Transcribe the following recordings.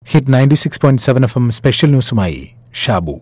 hit ninety six point seven F M special ന്യൂസുമായി ഷാബു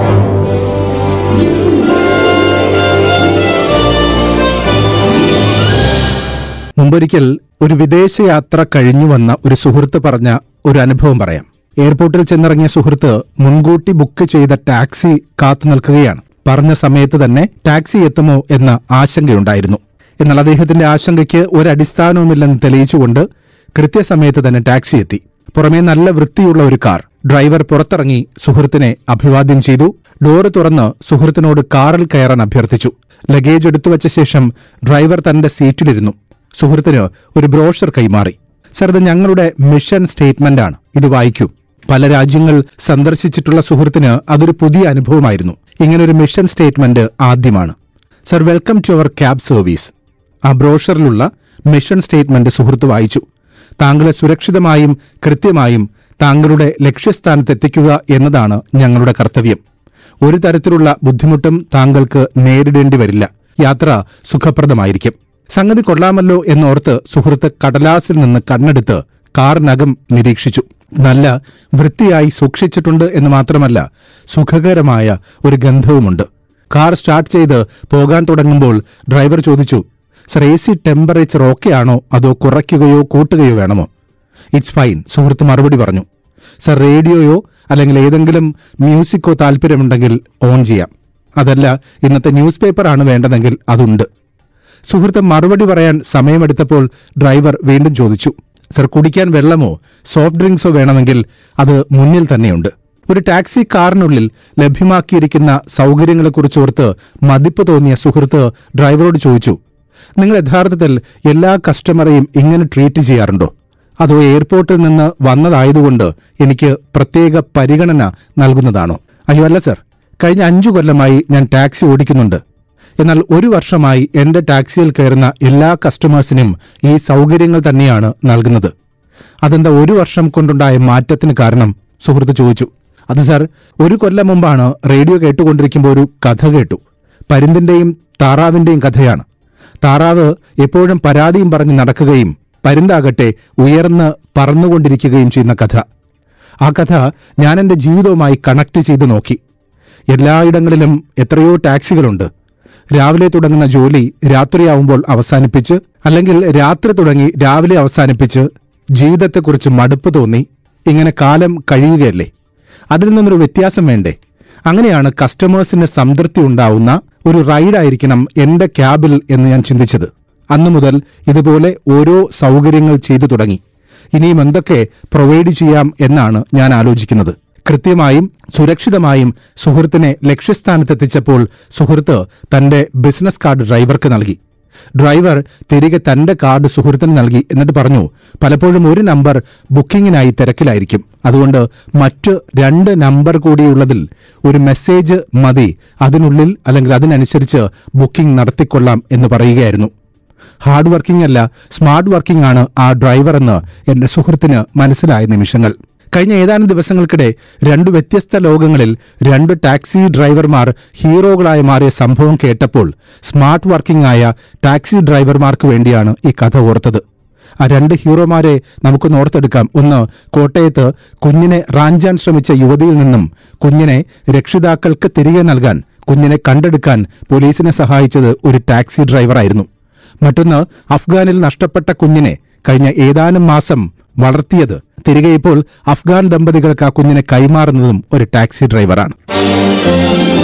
മുമ്പൊരിക്കൽ ഒരു വിദേശയാത്ര കഴിഞ്ഞു വന്ന ഒരു സുഹൃത്ത് പറഞ്ഞ ഒരു അനുഭവം പറയാം എയർപോർട്ടിൽ ചെന്നിറങ്ങിയ സുഹൃത്ത് മുൻകൂട്ടി ബുക്ക് ചെയ്ത ടാക്സി കാത്തു നിൽക്കുകയാണ് പറഞ്ഞ സമയത്ത് തന്നെ ടാക്സി എത്തുമോ എന്ന ആശങ്കയുണ്ടായിരുന്നു എന്നാൽ അദ്ദേഹത്തിന്റെ ആശങ്കയ്ക്ക് ഒരടിസ്ഥാനവുമില്ലെന്ന് തെളിയിച്ചുകൊണ്ട് കൃത്യസമയത്ത് തന്നെ ടാക്സി എത്തി പുറമേ നല്ല വൃത്തിയുള്ള ഒരു കാർ ഡ്രൈവർ പുറത്തിറങ്ങി സുഹൃത്തിനെ അഭിവാദ്യം ചെയ്തു ഡോറ് തുറന്ന് സുഹൃത്തിനോട് കാറിൽ കയറാൻ അഭ്യർത്ഥിച്ചു ലഗേജ് എടുത്തുവച്ച ശേഷം ഡ്രൈവർ തന്റെ സീറ്റിലിരുന്നു സുഹൃത്തിന് ഒരു ബ്രോഷർ കൈമാറി സർ ഇത് ഞങ്ങളുടെ മിഷൻ സ്റ്റേറ്റ്മെന്റ് ആണ് ഇത് വായിക്കൂ പല രാജ്യങ്ങൾ സന്ദർശിച്ചിട്ടുള്ള സുഹൃത്തിന് അതൊരു പുതിയ അനുഭവമായിരുന്നു ഇങ്ങനൊരു മിഷൻ സ്റ്റേറ്റ്മെന്റ് ആദ്യമാണ് sir welcome to our cab service ആ ബ്രോഷറിലുള്ള മിഷൻ സ്റ്റേറ്റ്മെന്റ് സുഹൃത്ത് വായിച്ചു താങ്കളെ സുരക്ഷിതമായും കൃത്യമായും താങ്കളുടെ ലക്ഷ്യസ്ഥാനത്തെത്തിക്കുക എന്നതാണ് ഞങ്ങളുടെ കർത്തവ്യം ഒരു തരത്തിലുള്ള ബുദ്ധിമുട്ടും താങ്കൾക്ക് നേരിടേണ്ടി വരില്ല യാത്ര സുഖപ്രദമായിരിക്കും സംഗതി കൊള്ളാമല്ലോ എന്നോർത്ത് സുഹൃത്ത് കടലാസിൽ നിന്ന് കണ്ണെടുത്ത് കാറിനകം നിരീക്ഷിച്ചു നല്ല വൃത്തിയായി സൂക്ഷിച്ചിട്ടുണ്ട് എന്ന് മാത്രമല്ല സുഖകരമായ ഒരു ഗന്ധവുമുണ്ട് കാർ സ്റ്റാർട്ട് ചെയ്ത് പോകാൻ തുടങ്ങുമ്പോൾ ഡ്രൈവർ ചോദിച്ചു sir A C temperature okay ആണോ അതോ കുറയ്ക്കുകയോ കൂട്ടുകയോ വേണമോ ഇറ്റ്സ് ഫൈൻ സുഹൃത്ത് മറുപടി പറഞ്ഞു സർ റേഡിയോയോ അല്ലെങ്കിൽ ഏതെങ്കിലും മ്യൂസിക്കോ താല്പര്യമുണ്ടെങ്കിൽ ഓൺ ചെയ്യാം അതല്ല ഇന്നത്തെ ന്യൂസ് പേപ്പറാണ് വേണ്ടതെങ്കിൽ അതുണ്ട് സുഹൃത്ത് മറുപടി പറയാൻ സമയമെടുത്തപ്പോൾ ഡ്രൈവർ വീണ്ടും ചോദിച്ചു സർ കുടിക്കാൻ വെള്ളമോ സോഫ്റ്റ് ഡ്രിങ്ക്സോ വേണമെങ്കിൽ അത് മുന്നിൽ തന്നെയുണ്ട് ഒരു ടാക്സി കാറിനുള്ളിൽ ലഭ്യമാക്കിയിരിക്കുന്ന സൗകര്യങ്ങളെക്കുറിച്ചോർത്ത് മതിപ്പ് തോന്നിയ സുഹൃത്ത് ഡ്രൈവറോട് ചോദിച്ചു നിങ്ങൾ യഥാർത്ഥത്തിൽ എല്ലാ കസ്റ്റമറെയും ഇങ്ങനെ ട്രീറ്റ് ചെയ്യാറുണ്ടോ അതോ എയർപോർട്ടിൽ നിന്ന് വന്നതായതുകൊണ്ട് എനിക്ക് പ്രത്യേക പരിഗണന നൽകുന്നതാണോ അയ്യോ അല്ല സർ കഴിഞ്ഞ അഞ്ചു കൊല്ലമായി ഞാൻ ടാക്സി ഓടിക്കുന്നുണ്ട് എന്നാൽ ഒരു വർഷമായി എന്റെ ടാക്സിയിൽ കയറുന്ന എല്ലാ കസ്റ്റമേഴ്സിനും ഈ സൗകര്യങ്ങൾ തന്നെയാണ് നൽകുന്നത് അതെന്താ ഒരു വർഷം കൊണ്ടുണ്ടായ മാറ്റത്തിന് കാരണം സുഹൃത്ത് ചോദിച്ചു അത് സാർ ഒരു കൊല്ലം മുമ്പാണ് റേഡിയോ കേട്ടുകൊണ്ടിരിക്കുമ്പോൾ ഒരു കഥ കേട്ടു പരുന്തിന്റെയും താറാവിന്റെയും കഥയാണ് താറാവ് എപ്പോഴും പരാതിയും പറഞ്ഞ് നടക്കുകയും പരുന്താകട്ടെ ഉയർന്ന് പറന്നുകൊണ്ടിരിക്കുകയും ചെയ്യുന്ന കഥ ആ കഥ ഞാൻ എന്റെ ജീവിതവുമായി കണക്ട് ചെയ്ത് നോക്കി എല്ലായിടങ്ങളിലും എത്രയോ ടാക്സികളുണ്ട് രാവിലെ തുടങ്ങുന്ന ജോലി രാത്രിയാവുമ്പോൾ അവസാനിപ്പിച്ച് അല്ലെങ്കിൽ രാത്രി തുടങ്ങി രാവിലെ അവസാനിപ്പിച്ച് ജീവിതത്തെക്കുറിച്ച് മടുപ്പ് തോന്നി ഇങ്ങനെ കാലം കഴിയുകയല്ലേ അതിൽ നിന്നൊരു വ്യത്യാസം വേണ്ടേ അങ്ങനെയാണ് കസ്റ്റമേഴ്സിന് സംതൃപ്തി ഉണ്ടാവുന്ന ഒരു റൈഡായിരിക്കണം എന്റെ ക്യാബിൽ എന്ന് ഞാൻ ചിന്തിച്ചത് അന്നു മുതൽ ഇതുപോലെ ഓരോ സൗകര്യങ്ങൾ ചെയ്തു തുടങ്ങി ഇനിയും എന്തൊക്കെ പ്രൊവൈഡ് ചെയ്യാം എന്നാണ് ഞാൻ ആലോചിക്കുന്നത് കൃത്യമായും സുരക്ഷിതമായും സുഹൃത്തിനെ ലക്ഷ്യസ്ഥാനത്തെത്തിച്ചപ്പോൾ സുഹൃത്ത് തന്റെ ബിസിനസ് കാർഡ് ഡ്രൈവർക്ക് നൽകി ഡ്രൈവർ തിരികെ തന്റെ കാർഡ് സുഹൃത്തിന് നൽകി എന്നിട്ട് പറഞ്ഞു പലപ്പോഴും ഒരു നമ്പർ ബുക്കിങ്ങിനായി തിരക്കിലായിരിക്കും അതുകൊണ്ട് മറ്റ് രണ്ട് നമ്പർ കൂടിയുള്ളതിൽ ഒരു മെസ്സേജ് മതി അതിനുള്ളിൽ അല്ലെങ്കിൽ അതിനനുസരിച്ച് ബുക്കിംഗ് നടത്തിക്കൊള്ളാം എന്ന് പറയുകയായിരുന്നു ഹാർഡ് വർക്കിംഗ് അല്ല സ്മാർട്ട് വർക്കിംഗ് ആണ് ആ ഡ്രൈവർ എന്ന് എന്റെ സുഹൃത്തിന് മനസ്സിലായ നിമിഷങ്ങൾ കഴിഞ്ഞ ഏതാനും ദിവസങ്ങൾക്കിടെ രണ്ട് വ്യത്യസ്ത ലോകങ്ങളിൽ രണ്ട് ടാക്സി ഡ്രൈവർമാർ ഹീറോകളായി മാറിയ സംഭവം കേട്ടപ്പോൾ സ്മാർട്ട് വർക്കിംഗ് ആയ ടാക്സി ഡ്രൈവർമാർക്ക് വേണ്ടിയാണ് ഈ കഥ ഓർത്തത് ആ രണ്ട് ഹീറോമാരെ നമുക്കൊന്ന് ഓർത്തെടുക്കാം ഒന്ന് കോട്ടയത്ത് കുഞ്ഞിനെ റാഞ്ചാൻ ശ്രമിച്ച യുവതിയിൽ നിന്നും കുഞ്ഞിനെ രക്ഷിതാക്കൾക്ക് തിരികെ നൽകാൻ കുഞ്ഞിനെ കണ്ടെടുക്കാൻ പോലീസിനെ സഹായിച്ചത് ഒരു ടാക്സി ഡ്രൈവറായിരുന്നു മറ്റൊന്ന് അഫ്ഗാനിൽ നഷ്ടപ്പെട്ട കുഞ്ഞിനെ കഴിഞ്ഞ ഏതാനും മാസം വളർത്തിയത് തിരികെ ഇപ്പോൾ അഫ്ഗാൻ ദമ്പതികൾക്ക് ആ കുഞ്ഞിനെ കൈമാറുന്നതും ഒരു ടാക്സി ഡ്രൈവറാണ്